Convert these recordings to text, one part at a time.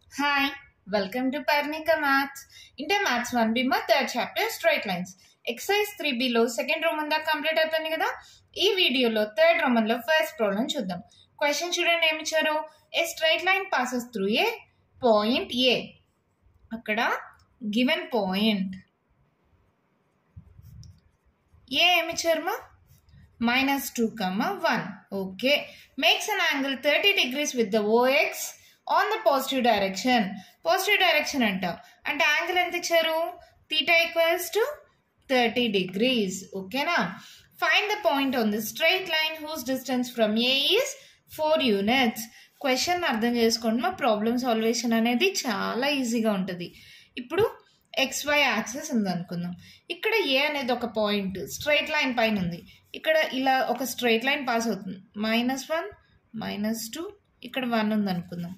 Hi, welcome to Parnika Maths. Inter Maths 1B మా third chapter straight lines exercise three బిలో second roman దాకా complete అయిపోయింది కదా ఈ వీడియోలో థర్డ్ రోమన్ లో ఫస్ట్ ప్రాబ్లం చూద్దాం క్వశ్చన్ చూడండి ఏమి ఇచ్చారు a straight line passes through a point A అక్కడ గివెన్ పాయింట్ ఏ ఏమి ఇచ్చారు మా minus two comma one okay makes an angle thirty degrees with the OX on the positive direction positive direction అంట అంటే angle ఎంత ఇచ్చారు theta equals to thirty degrees ఓకేనా find the point on the straight line whose distance from A is four units question అర్థం చేసుకోండి మా problem salvation అనేది చాలా ఈజీగా ఉంటుంది ఇప్పుడు ఎక్స్ వై యాక్సెస్ ఉంది అనుకుందాం ఇక్కడ ఏ అనేది ఒక పాయింట్ స్ట్రైట్ లైన్ పైన ఉంది ఇక్కడ ఇలా ఒక స్ట్రైట్ లైన్ పాస్ అవుతుంది మైనస్ వన్ మైనస్ టూ ఇక్కడ వన్ ఉంది అనుకుందాం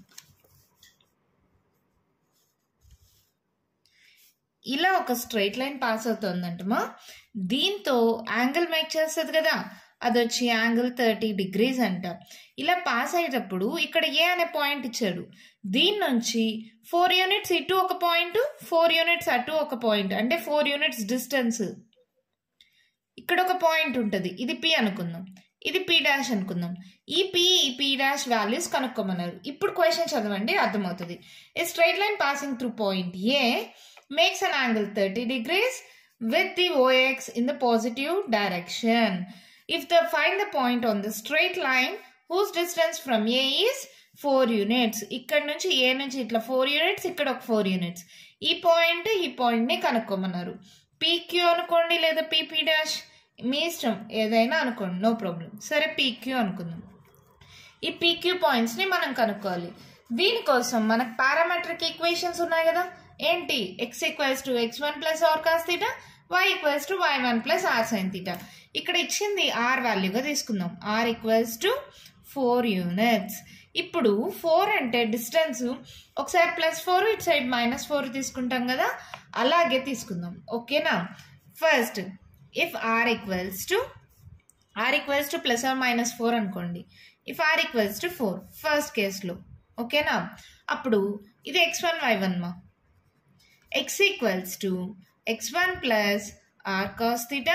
ఇలా ఒక స్ట్రైట్ లైన్ పాస్ అవుతుందంటమా దీంతో యాంగిల్ మేక్ చేస్తుంది కదా అది వచ్చి యాంగిల్ థర్టీ డిగ్రీస్ అంట ఇలా పాస్ అయ్యేటప్పుడు ఇక్కడ ఏ అనే పాయింట్ ఇచ్చాడు దీని నుంచి ఫోర్ యూనిట్స్ ఇటు ఒక పాయింట్ ఫోర్ యూనిట్స్ అటు ఒక పాయింట్ అంటే ఫోర్ యూనిట్స్ డిస్టెన్స్ ఇక్కడ ఒక పాయింట్ ఉంటుంది ఇది పి అనుకుందాం ఇది పి డాష్ అనుకుందాం ఈ పి ఈ పి డాష్ వాల్యూస్ కనుక్కోమన్నారు ఇప్పుడు క్వశ్చన్ చదవండి అర్థమవుతుంది a straight line passing through point A makes an angle thirty degrees with the OX in the positive direction if the find the point on the straight line whose distance from A is four units ఇక్కడ నుంచి ఏ నుంచి ఇట్లా four units ఇక్కడ ఒక four units ఈ point ఈ పాయింట్ని కనుక్కోమన్నారు PQ అనుకోండి లేదా పీపీ డాష్ మీ ఇష్టం ఏదైనా అనుకోండి నో ప్రాబ్లం సరే పీక్యూ అనుకుందాం ఈ పీక్యూ పాయింట్స్ని మనం కనుక్కోవాలి దీనికోసం మనకు పారామెట్రిక్ ఈక్వేషన్స్ ఉన్నాయి కదా ఏంటి X equals to X one plus are cos theta Y equals to why one plus are sign theta ఇక్కడ ఇచ్చింది ఆర్ వాల్యూగా తీసుకుందాం R equals to four units ఇప్పుడు ఫోర్ అంటే డిస్టెన్స్ ఒకసారి ప్లస్ ఫోర్ ఇటు సైడ్ మైనస్ ఫోర్ తీసుకుంటాం కదా అలాగే తీసుకుందాం ఓకేనా first if are equals to R equals to plus are minus four అనుకోండి if are equals to four first కేసులో ఓకేనా అప్పుడు ఇది ఎక్స్ వన్ వై వన్ మా X equals to X one plus are cos theta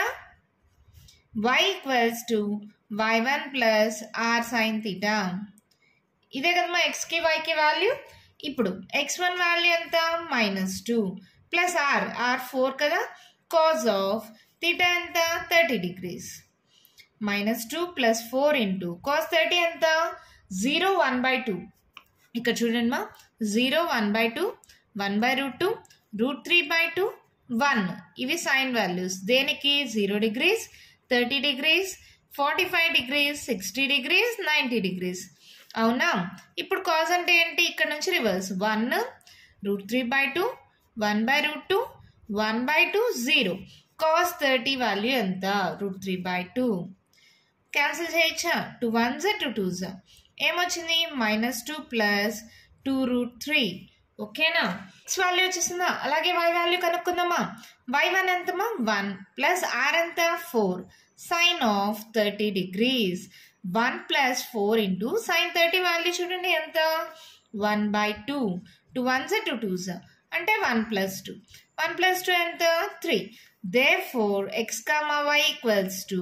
why equals to why one plus are sign theta ఇదే కదమ్మా ఎక్స్కి వైకి వాల్యూ ఇప్పుడు ఎక్స్ వన్ వాల్యూ ఎంత minus two plus R R four కదా cos of theta ఎంత thirty degrees minus two plus four into cos thirty ఎంత zero one by two ఇక్కడ చూడండి మా zero one by two one by root two root three by two one ఇవి sin values దేనికి zero degrees thirty degrees forty five degrees sixty degrees ninety degrees అవునా ఇప్పుడు cos అంటే ఏంటి ఇక్కడ నుంచి reverse one root three by two one by root two one by two zero cos thirty value ఎంత root three by two cancel చేయొచ్చా two one జా two two జా ఏమొచ్చింది minus two plus two root three ఓకేనా X value వచ్చేసిందా అలాగే y value కనుక్కుందామా y one ఎంతమా వన్ ప్లస్ ఆర్ ఎంత four sine of thirty degrees one plus four into sine thirty value చూడండి ఎంత one by two two one జా two two జా అంటే one plus two one plus two ఎంత three therefore x comma y equals to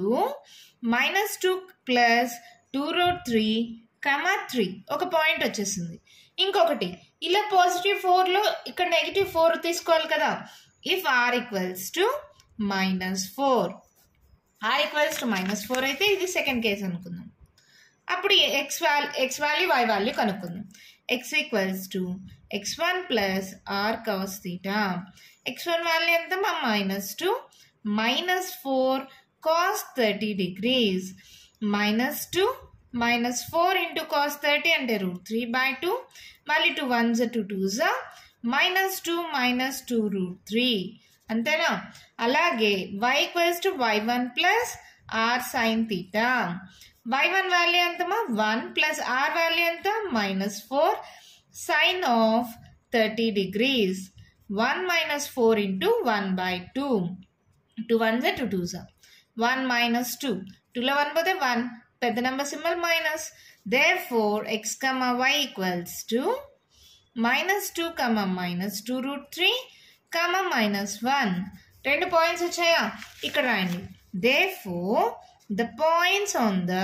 minus two plus two root three comma three ఒక point వచ్చేసింది ఇంకొకటి ఇలా పాజిటివ్ ఫోర్లో ఇక్కడ నెగిటివ్ ఫోర్ తీసుకోవాలి కదా if are equals to minus four r equals to minus four అయితే ఇది సెకండ్ కేస్ అనుకుందాం అప్పుడు x value x value y value కనుక్కుందాం x equals to X one plus are cos theta x one value ఎంత మా minus two minus four cos thirty degrees minus two minus four into cos thirty అంటే root three by two మళ్ళీ two one జా two two జా minus two minus two root three అంతేనా అలాగే y equals to why one plus are sign theta y one value ఎంతమా one plus r value ఎంత minus four sine of thirty degrees one minus four into one by two two one జా two two జా one minus two టూలో one పోతే one పెద్ద number symbol minus therefore x comma y equals to minus two comma minus two root three comma minus one రెండు points వచ్చాయా ఇక్కడ రాయండి therefore the points on the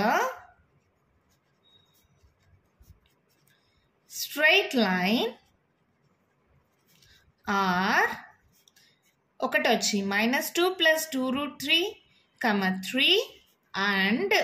straight line are ఒకటి వచ్చి minus two plus two root three comma three and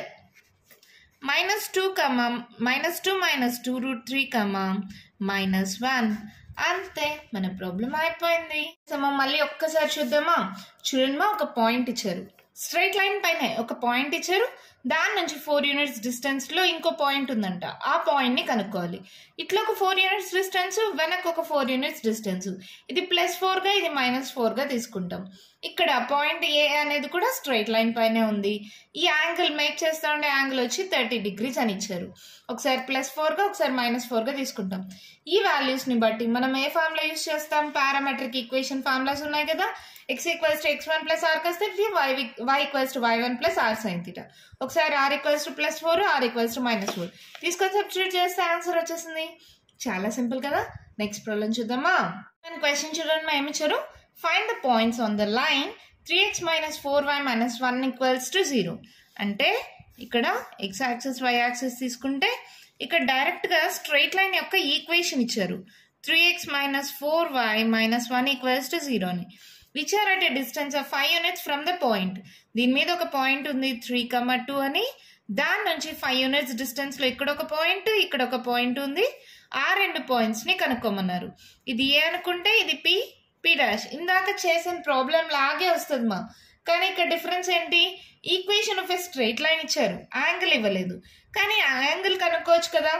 minus two comma minus two minus two root three comma minus one అంతే మన problem అయిపోయింది so మనం మళ్ళీ ఒక్కసారి చూద్దామా చూడండి ఒక పాయింట్ ఇచ్చారు స్ట్రైట్ లైన్ పైన ఒక పాయింట్ ఇచ్చారు దాని నుంచి ఫోర్ యూనిట్స్ డిస్టెన్స్లో ఇంకో పాయింట్ ఉందంట ఆ పాయింట్ని కనుక్కోవాలి ఇట్లా ఒక ఫోర్ యూనిట్స్ డిస్టెన్స్ వెనక్కి ఒక ఫోర్ యూనిట్స్ డిస్టెన్స్ ఇది ప్లస్ ఫోర్గా ఇది మైనస్ ఫోర్గా తీసుకుంటాం ఇక్కడ పాయింట్ ఏ అనేది కూడా స్ట్రైట్ లైన్ పైనే ఉంది ఈ యాంగిల్ మేక్ చేస్తా ఉండే యాంగిల్ వచ్చి థర్టీ డిగ్రీస్ అని ఇచ్చారు ఒకసారి ప్లస్ ఫోర్గా ఒకసారి మైనస్ ఫోర్గా తీసుకుంటాం ఈ వాల్యూస్ని బట్టి మనం ఏ ఫార్ములా యూస్ చేస్తాం పారామెట్రిక్ ఈక్వేషన్ ఫార్ములాస్ ఉన్నాయి కదా x equals to X one plus r కస్తే y y equals to why one plus are sign theta ఒకసారి r equals to plus four r equals to minus four తీసుకొని substitute చేస్తే answer వచ్చేసింది చాలా simple కదా next problem చూద్దామా question చూడండి మా ఏమి ఇచ్చారు find the points on the line three x minus four y minus one equals to zero అంటే ఇక్కడ ఎక్స్ యాక్సెస్ వై యాక్సెస్ తీసుకుంటే ఇక్కడ డైరెక్ట్గా స్ట్రైట్ లైన్ యొక్క ఈక్వేషన్ ఇచ్చారు three x minus four y minus one equals to జీరోని which are at a distance of five units from the point దీని మీద ఒక పాయింట్ ఉంది త్రీ కమ టూ అని దాని నుంచి ఫైవ్ యూనిట్స్ డిస్టెన్స్లో ఇక్కడ ఒక పాయింట్ ఇక్కడ ఒక పాయింట్ ఉంది ఆ రెండు పాయింట్స్ని కనుక్కోమన్నారు ఇది ఏ అనుకుంటే ఇది పి పి డాష్ ఇందాక చేసిన ప్రాబ్లం లాగే వస్తుంది మా కానీ ఇక్కడ డిఫరెన్స్ ఏంటి equation of a straight line ఇచ్చారు యాంగిల్ ఇవ్వలేదు కానీ ఆ యాంగిల్ కనుక్కోవచ్చు కదా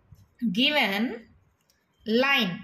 given line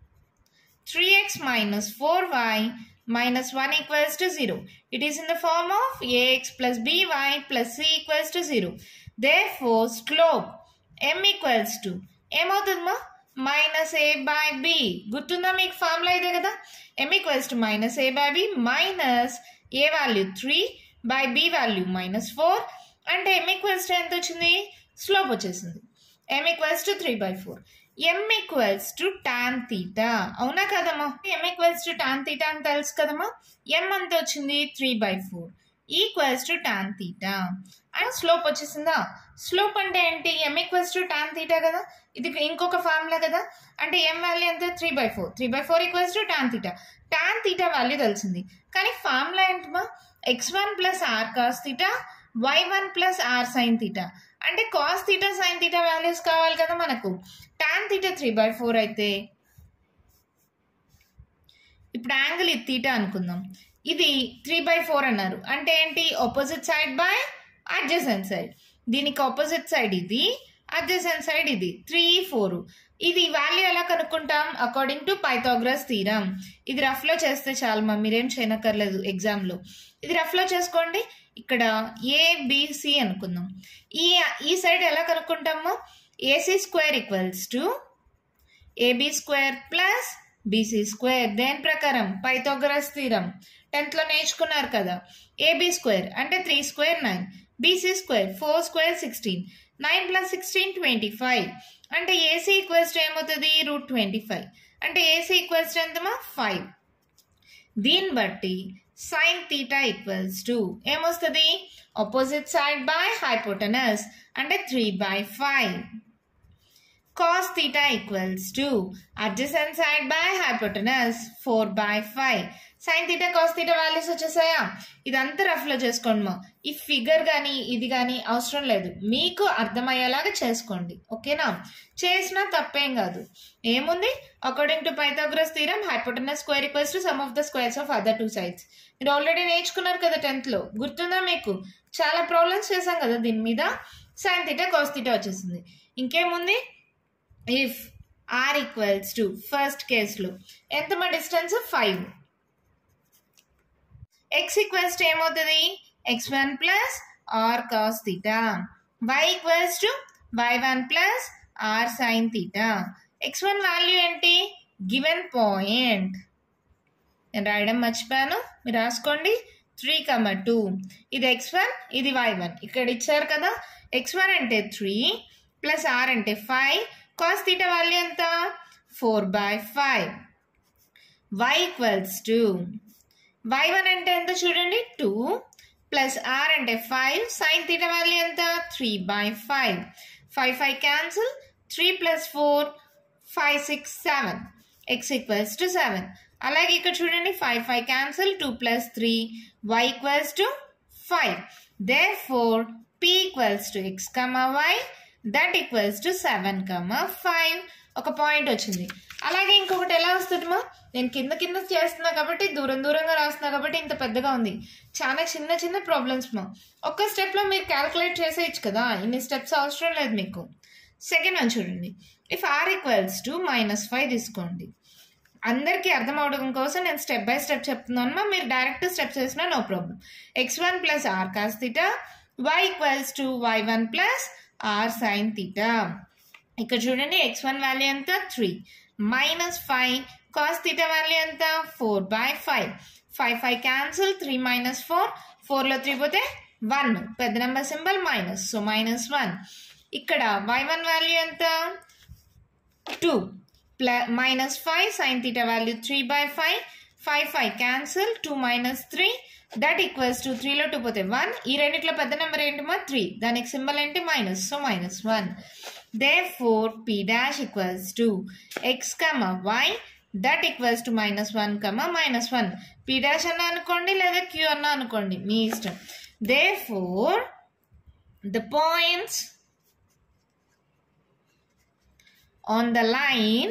three x minus four y minus 1 equals to 0. It is in the form of ax plus by plus c equals to 0. Therefore, slope m equals to ఏమవుతుందమ్మా minus a by b గుర్తుందా మీకు formula ఇదే కదా m equals to minus a by b minus a value three by b value minus four అంటే m equals to ఎంత వచ్చింది slope వచ్చేసింది m equals to three by four m equals to tan theta అవునా కదమ్మా m equals to tan theta అని తెలుసు కదమ్మా m అంత వచ్చింది three by four equals to tan theta and slope వచ్చేసిందా స్లోప్ అంటే ఏంటి m equals to tan theta కదా ఇది ఇంకొక ఫార్ములా కదా అంటే ఎం వాల్యూ ఎంత three by four three by four equals to tan theta tan theta value తెలిసింది కానీ ఫార్ములా ఏంటమ్మా x one plus are cos theta y one plus are sign theta అంటే cos theta sine theta values కావాలి కదా మనకు tan theta three by four అయితే ఇప్పుడు angle ఇది తీటా అనుకుందాం ఇది త్రీ బై ఫోర్ అన్నారు అంటే ఏంటి opposite side by adjacent side దీనికి ఆపోజిట్ సైడ్ ఇది అడ్జసెంట్ సైడ్ ఇది త్రీ ఫోర్ ఇది వాల్యూ ఎలా కనుక్కుంటాం అకార్డింగ్ టు పైథాగ్రస్ తీరం ఇది రఫ్లో చేస్తే చాలు మా మీరేం చేయనక్కర్లేదు ఎగ్జామ్లో ఇది రఫ్లో చేసుకోండి ఇక్కడ ఏబిసి అనుకుందాం ఈ ఈ సైడ్ ఎలా కనుక్కుంటాము AC square equals to AB square plus BC square దేని ప్రకారం పైథాగరస్ తీరం టెన్త్లో నేర్చుకున్నారు కదా ఏబి స్క్వేర్ అంటే three square nine BC square four square sixteen nine plus sixteen twenty five అంటే ఏసీ ఈక్వల్స్ టు ఏమవుతుంది రూట్ ట్వంటీ ఫైవ్ అంటే AC equals to ఎంతమా ఫైవ్ దీన్ని బట్టి సైన్ తీటా ఈక్వల్స్ టు ఏమొస్తుంది ఆపోజిట్ సైడ్ బై హైపోటనస్ అంటే three by five cos theta equals to adjacent side by hypotenuse 4 by 5 sin theta cos theta values వచ్చేసాయా ఇదంతా రఫ్లో చేసుకోండి మా ఈ ఫిగర్ కానీ ఇది కానీ అవసరం లేదు మీకు అర్థమయ్యేలాగా చేసుకోండి ఓకేనా చేసినా తప్పేం కాదు ఏముంది according to Pythagoras theorem hypotenuse square equals to sum of the squares of other two sides మీరు ఆల్రెడీ నేర్చుకున్నారు కదా టెన్త్లో గుర్తుందా మీకు చాలా ప్రాబ్లమ్స్ చేశాం కదా దీని మీద సైన్ థీటా కాస్ థీటా వచ్చేసింది ఇంకేముంది if are equals to first కేసులో ఎంత మా distance five x equals to ఏమవుతుంది x one plus are cos theta why equals to why one plus are sign theta x one value ఏంటి given point నేను రాయడం మర్చిపోయాను మీరు రాసుకోండి త్రీ కమ టూ ఇది ఎక్స్ వన్ ఇది వై వన్ ఇక్కడ ఇచ్చారు కదా ఎక్స్ వన్ అంటే త్రీ ప్లస్ ఆర్ అంటే ఫైవ్ కాస్ తీటా వాల్యూ ఎంత four by five y equals to why one అంటే ఎంత చూడండి టూ ప్లస్ ఆర్ అంటే ఫైవ్ సైన్ థీటా వాల్యూ ఎంత three by five five five cancel three plus four five six seven x equals to seven అలాగే ఇక్కడ చూడండి five five cancel two plus three y equals to five therefore P equals to x comma y that equals to seven comma five ఒక point వచ్చింది అలాగే ఇంకొకటి ఎలా వస్తుందమ్మా నేను కింద కింద చేస్తున్నా కాబట్టి దూరం దూరంగా రాస్తున్నా కాబట్టి ఇంత పెద్దగా ఉంది చాలా చిన్న చిన్న ప్రాబ్లమ్స్ మా ఒక్క స్టెప్లో మీరు క్యాల్కులేట్ చేసేయచ్చు కదా ఇన్ని స్టెప్స్ అవసరం లేదు మీకు సెకండ్ వన్ చూడండి if are equals to minus five తీసుకోండి అందరికీ అర్థం అవడం కోసం నేను స్టెప్ బై స్టెప్ చెప్తున్నాను మీరు డైరెక్ట్ స్టెప్స్ వేసినా no problem x one plus are cos theta why equals to why one plus are sign theta ఇక్కడ చూడండి ఎక్స్ వన్ వాల్యూ ఎంత three minus five cos theta value ఎంత four by five five five cancel three minus four ఫోర్లో three పోతే one పెద్ద number symbol minus so minus one ఇక్కడ y one value ఎంత two plus minus five sine theta value three by five five five cancel two minus three that equals to త్రీలో two పోతే one ఈ రెండిట్లో పెద్ద number ఏంటి మా three దానికి సింబల్ ఏంటి minus so minus one therefore P dash equals to x comma y that equals to minus one comma minus one P dash అన్న అనుకోండి లేదా క్యూ అన్న అనుకోండి మీ ఇష్టం therefore the points on the line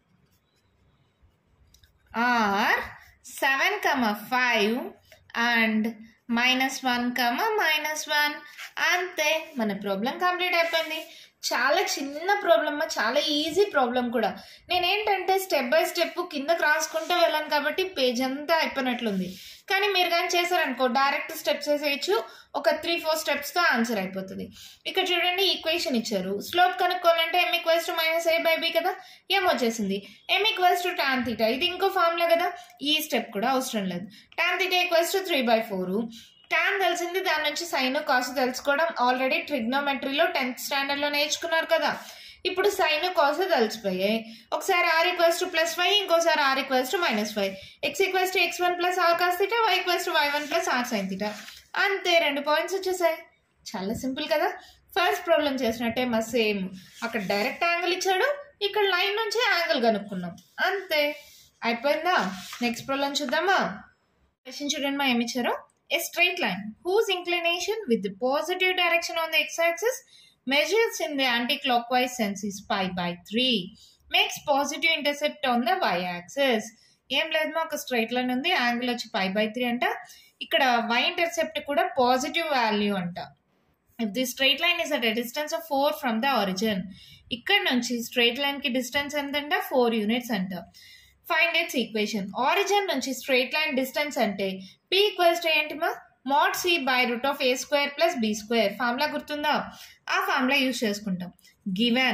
are 7 comma 5 and minus one comma minus one అంతే మన problem complete అయిపోయింది చాలా చిన్న ప్రాబ్లమ్ చాలా ఈజీ ప్రాబ్లం కూడా నేనేంటంటే స్టెప్ బై స్టెప్ కిందకు రాసుకుంటూ వెళ్ళాను కాబట్టి పేజ్ అంతా అయిపోయినట్లుంది కానీ మీరు కానీ చేశారనుకో డైరెక్ట్ స్టెప్స్ వేసేయచ్చు ఒక త్రీ ఫోర్ స్టెప్స్తో ఆన్సర్ అయిపోతుంది ఇక్కడ చూడండి ఈక్వేషన్ ఇచ్చారు స్లోప్ కనుక్కోవాలంటే m equals to minus a by b కదా ఏం వచ్చేసింది m equals to tan theta ఇది ఇంకో ఫార్ములా కదా ఈ స్టెప్ కూడా అవసరం లేదు tan theta equals to three by four tan తెలిసింది దాని నుంచి సైన్ కాసు తెలుసుకోవడం ఆల్రెడీ ట్రిగ్నోమెట్రీలో టెన్త్ స్టాండర్డ్లో నేర్చుకున్నారు కదా ఇప్పుడు సైన్ కాసు తెలిసిపోయాయి ఒకసారి r equals to plus five ఇంకోసారి r equals to minus five x equals to X one plus are cos theta why equals to why one plus are sign theta అంతే రెండు points వచ్చేసాయి చాలా simple కదా first problem చేసినట్టే మా same అక్కడ direct angle ఇచ్చాడు ఇక్కడ లైన్ నుంచి యాంగిల్ కనుక్కున్నాం అంతే అయిపోయిందా నెక్స్ట్ ప్రాబ్లం చూద్దామా క్వశ్చన్ చూడండి మా ఏమి ఇచ్చారు a straight line whose inclination with the positive direction on the x axis measures in the anti-clockwise sense is pi by 3 makes positive intercept on the y axis ఏం లేదు మా ఒక straight line ఉంది angle వచ్చి పై by three అంట ఇక్కడ y intercept కూడా positive value అంట if the straight line is at a distance of four from the origin ఇక్కడ నుంచి స్ట్రైట్ లైన్ కి డిస్టెన్స్ ఎంతంట ఫోర్ యూనిట్స్ అంట ఫైండ్ ఇట్స్ ఈక్వేషన్ ఆరిజిన్ నుంచి స్ట్రైట్ లైన్ డిస్టెన్స్ అంటే పి ఈక్వల్స్ టు ఏంటి మా mod c by root of a square plus b square formula గుర్తుందా ఆ ఫార్ములా యూజ్ చేసుకుంటాం గివెన్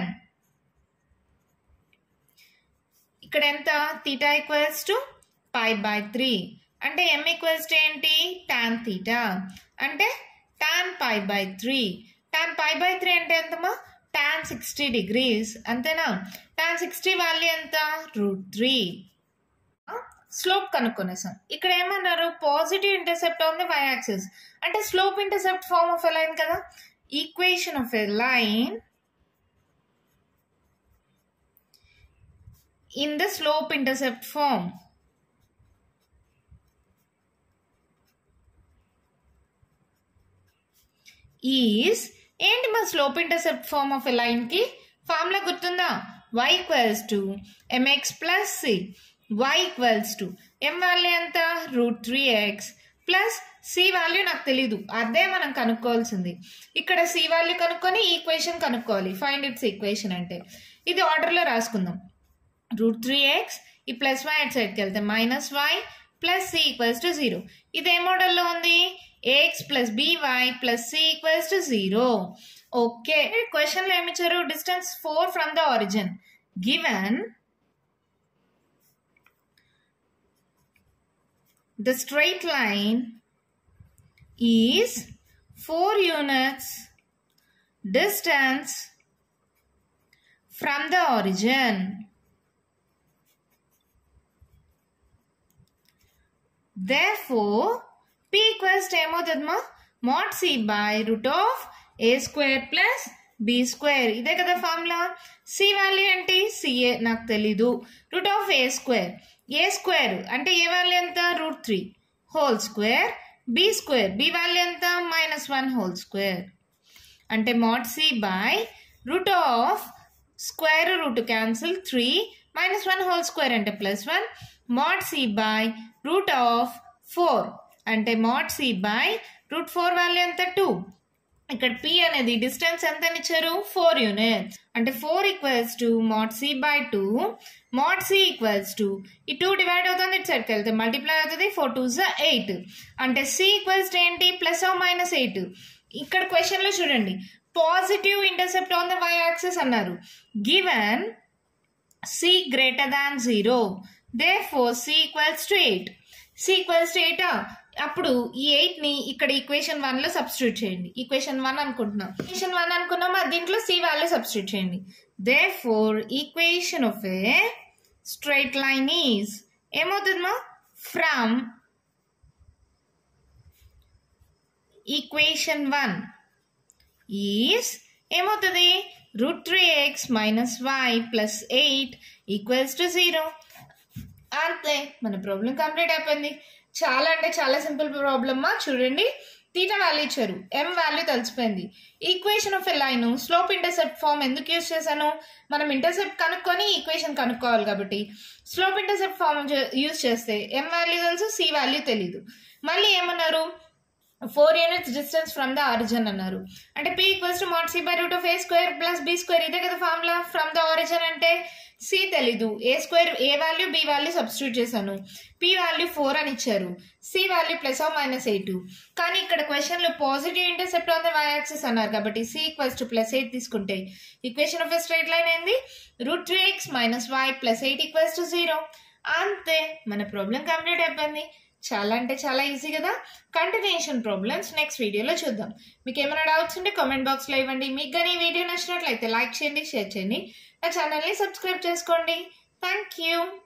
ఇక్కడ ఎంత theta equals to pi by three అంటే ఎం ఈక్వల్స్ టు ఏంటి టాన్ థీటా అంటే tan pi by three tan pi by three అంటే ఎంతమా టాన్ సిక్స్టీ డిగ్రీస్ అంతేనా టాన్ సిక్స్టీ వాల్యూ ఎంత రూట్ త్రీ స్లోప్ కనుక్కొనేసాం ఇక్కడ ఏమన్నారు positive intercept on the y axis అంటే slope intercept form of a line కదా equation of a line in the slope intercept form. Is ఏంటి మా slope intercept form of a లైన్కి formula గుర్తుందా y equals to m x plus c y equals to m value ఎంత root three x plus c value నాకు తెలీదు అదే మనం కనుక్కోవాల్సింది ఇక్కడ సి వాల్యూ కనుక్కొని ఈక్వేషన్ కనుక్కోవాలి ఫైండ్ ఇట్స్ ఈక్వేషన్ అంటే ఇది ఆర్డర్లో రాసుకుందాం రూట్ త్రీ ఎక్స్ ఈ ప్లస్ వై అట్ సైడ్కి వెళ్తే minus y plus c equals to zero ఇది ఏ మోడల్లో ఉంది a x plus b y plus c equals to zero okay క్వశ్చన్లో ఏమి ఇచ్చారు distance four from the origin given the straight line is 4 units distance from the origin therefore p equals ఏమవుతుందమ్మా mod c by root of a square plus b square ఇదే కదా formula c value ఏంటి సిఏ నాకు తెలీదు root of a square a square అంటే a value ఎంత root three whole square b square b value ఎంత మైనస్ వన్ హోల్ స్క్వేర్ అంటే mod c by root of square root cancel three minus one whole square అంటే plus one mod c by root of four అంటే mod c by root four value ఎంత two ఇక్కడ p అనేది distance ఎంత ఇచ్చారు four units అంటే four equals to mod c by two mod c equals to ఈ two divide అవుతుంది ఇటు సైడ్కి వెళ్తే మల్టిప్లై అవుతుంది ఫోర్ టూ జా ఎయిట్ అంటే సి ఈక్వల్స్ టు ఏంటి ప్లస్ ఆర్ మైనస్ ఎయిట్ ఇక్కడ క్వశ్చన్లో చూడండి positive intercept on the y axis అన్నారు given c greater than zero they therefore c equals to eight c equals to eight అప్పుడు ఈ eight ని ఇక్కడ ఈక్వేషన్ వన్ లో సబ్స్టిట్యూట్ చేయండి ఈక్వేషన్ వన్ అనుకుంటున్నాం ఈక్వేషన్ వన్ అనుకున్నాం అది దీంట్లో సి వాల్యూ సబ్స్టిట్యూట్ చేయండి therefore equation of a straight line is ఏమవుతుందమ్మా ఫ్రమ్ ఈక్వేషన్ వన్ ఈజ్ ఏమవుతుంది root three x minus y plus eight equals to zero అంతే మన ప్రాబ్లం కంప్లీట్ అయిపోయింది చాలా అంటే చాలా సింపుల్ ప్రాబ్లమ్మా చూడండి తీటా వాల్యూ ఇచ్చారు ఎం వాల్యూ తెలిసిపోయింది equation of a line slope intercept form ఎందుకు యూజ్ చేశాను మనం ఇంటర్సెప్ట్ కనుక్కొని ఈక్వేషన్ కనుక్కోవాలి కాబట్టి స్లోప్ ఇంటర్సెప్ట్ ఫామ్ యూజ్ చేస్తే ఎం వాల్యూ తెలుసు సి వాల్యూ తెలీదు మళ్ళీ ఏమన్నారు four units distance from the origin అన్నారు అంటే p equals to mod c by root of a square plus b square ఇదే కదా ఫార్ములా ఫ్రమ్ ద ఆరిజిన్ అంటే సి తెలీదు a square a value b value substitute చేశాను p value four అని ఇచ్చారు c value plus are minus eight కానీ ఇక్కడ క్వశ్చన్లో positive intercept on the y axis అన్నారు కాబట్టి c equals to plus eight తీసుకుంటే equation of a straight line ఏంది root three x minus y plus eight equals to zero అంతే మన problem complete అయిపోయింది చాలా అంటే చాలా ఈజీ కదా కంటిన్యూషన్ ప్రాబ్లమ్స్ నెక్స్ట్ వీడియోలో చూద్దాం మీకు ఏమైనా డౌట్స్ ఉంటే కామెంట్ బాక్స్లో ఇవ్వండి మీకు కానీ ఈ వీడియో నచ్చినట్లయితే లైక్ చేయండి షేర్ చేయండి నా ఛానల్ని సబ్స్క్రైబ్ చేసుకోండి థ్యాంక్ యూ